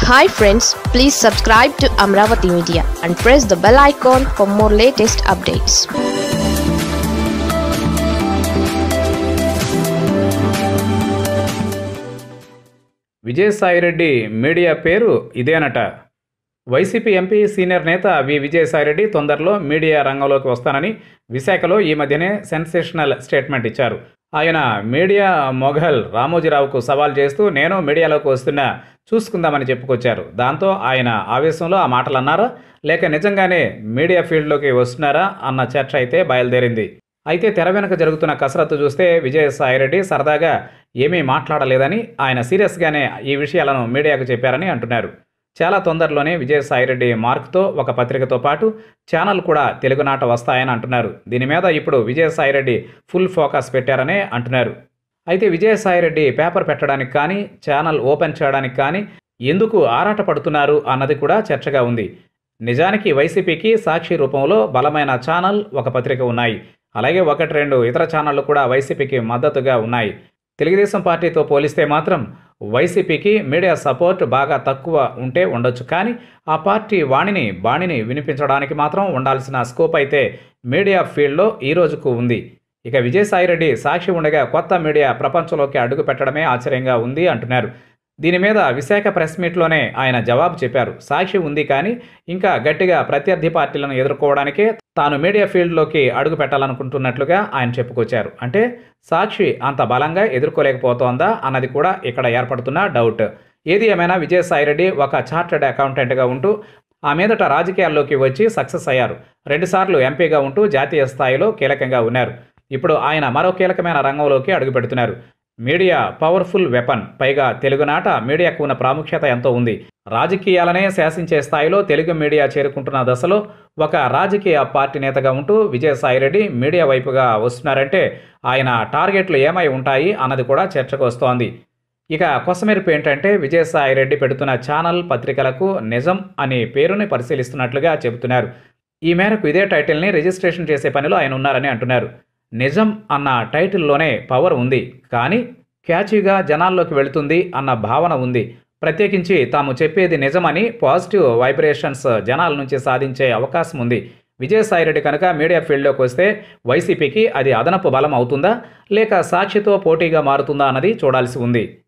hi friends please subscribe to Amaravati media and press the bell icon for more latest updates Vijayasai Reddy media పేరు ఇదేనట YCP MP senior నేత వి విజయసాయిరెడ్డి తొందరలో media రంగంలోకి వస్తానని విశాఖలో ఈ మధ్యనే సెన్సేషనల్ స్టేట్మెంట్ ఇచ్చారు ఆయన మీడియా మొఘల్ రామోజీరావుకు సవాల్ చేస్తూ నేను మీడియాలోకి వస్తున్నా చూసుకుందామని చెప్పుకొచ్చారు దాంతో ఆయన ఆవేశంలో ఆ మాటలు అన్నారా లేక నిజంగానే మీడియా ఫీల్డ్లోకి వస్తున్నారా అన్న చర్చ అయితే బయలుదేరింది అయితే తెర వెనుక జరుగుతున్న కసరత్తు చూస్తే విజయసాయిరెడ్డి సరదాగా ఏమీ మాట్లాడలేదని ఆయన సీరియస్గానే ఈ విషయాలను మీడియాకు చెప్పారని అంటున్నారు చాలా తొందరలోనే విజయసాయిరెడ్డి మార్క్తో ఒక పత్రికతో పాటు ఛానల్ కూడా తెలుగునాట వస్తాయని అంటున్నారు దీని మీద ఇప్పుడు విజయసాయిరెడ్డి ఫుల్ ఫోకస్ పెట్టారనే అంటున్నారు అయితే విజయసాయిరెడ్డి పేపర్ పెట్టడానికి కానీ ఛానల్ ఓపెన్ చేయడానికి కానీ ఎందుకు ఆరాట పడుతున్నారు అన్నది కూడా చర్చగా ఉంది నిజానికి వైసీపీకి సాక్షి రూపంలో బలమైన ఛానల్ ఒక పత్రిక ఉన్నాయి అలాగే ఒకటి రెండు ఇతర ఛానళ్లు కూడా వైసీపీకి మద్దతుగా ఉన్నాయి తెలుగుదేశం పార్టీతో పోలిస్తే మాత్రం వైసీపీకి మీడియా సపోర్ట్ బాగా తక్కువ ఉంటే ఉండొచ్చు కానీ ఆ పార్టీ వాణిని బాణిని వినిపించడానికి మాత్రం ఉండాల్సిన స్కోప్ అయితే మీడియా ఫీల్డ్లో ఈ రోజుకు ఉంది ఇక విజయసాయిరెడ్డి సాక్షి ఉండగా కొత్త మీడియా ప్రపంచంలోకి అడుగు పెట్టడమే ఆశ్చర్యంగా ఉంది అంటున్నారు దీని మీద విశాఖ ప్రెస్ మీట్లోనే ఆయన జవాబు చెప్పారు సాక్షి ఉంది కానీ ఇంకా గట్టిగా ప్రత్యర్థి పార్టీలను ఎదుర్కోవడానికే తాను మీడియా ఫీల్డ్లోకి అడుగు పెట్టాలనుకుంటున్నట్లుగా ఆయన చెప్పుకొచ్చారు అంటే సాక్షి అంత బలంగా ఎదుర్కోలేకపోతోందా అన్నది కూడా ఇక్కడ ఏర్పడుతున్న డౌట్ ఏది ఏమైనా విజయసాయిరెడ్డి ఒక చార్టెడ్ అకౌంటెంట్గా ఉంటూ ఆ మీదట రాజకీయాల్లోకి వచ్చి సక్సెస్ అయ్యారు రెండుసార్లు ఎంపీగా ఉంటూ జాతీయ స్థాయిలో కీలకంగా ఉన్నారు ఇప్పుడు ఆయన మరో కీలకమైన రంగంలోకి అడుగుపెడుతున్నారు మీడియా పవర్ఫుల్ వెపన్ పైగా తెలుగునాట మీడియాకు ఉన్న ప్రాముఖ్యత ఎంతో ఉంది రాజకీయాలనే శాసించే స్థాయిలో తెలుగు మీడియా చేరుకుంటున్న దశలో ఒక రాజకీయ పార్టీ నేతగా ఉంటూ విజయసాయిరెడ్డి మీడియా వైపుగా వస్తున్నారంటే ఆయన టార్గెట్లు ఏమై ఉంటాయి అన్నది కూడా చర్చకు వస్తోంది ఇక కొసమెరుపు ఏంటంటే విజయసాయిరెడ్డి పెడుతున్న ఛానల్ పత్రికలకు నిజం అనే పేరుని పరిశీలిస్తున్నట్లుగా చెబుతున్నారు ఈ మేరకు ఇదే టైటిల్ని రిజిస్ట్రేషన్ చేసే పనిలో ఆయన ఉన్నారని అంటున్నారు నిజం అన్న టైటిల్లోనే పవర్ ఉంది కానీ క్యాచీగా జనాల్లోకి వెళుతుంది అన్న భావన ఉంది ప్రత్యేకించి తాము చెప్పేది నిజమని పాజిటివ్ వైబ్రేషన్స్ జనాల నుంచి సాధించే అవకాశం ఉంది విజయసాయిరెడ్డి కనుక మీడియా ఫీల్డ్లోకి వస్తే వైసీపీకి అది అదనపు బలం అవుతుందా లేక సాక్షితో పోటీగా మారుతుందా అన్నది చూడాల్సి ఉంది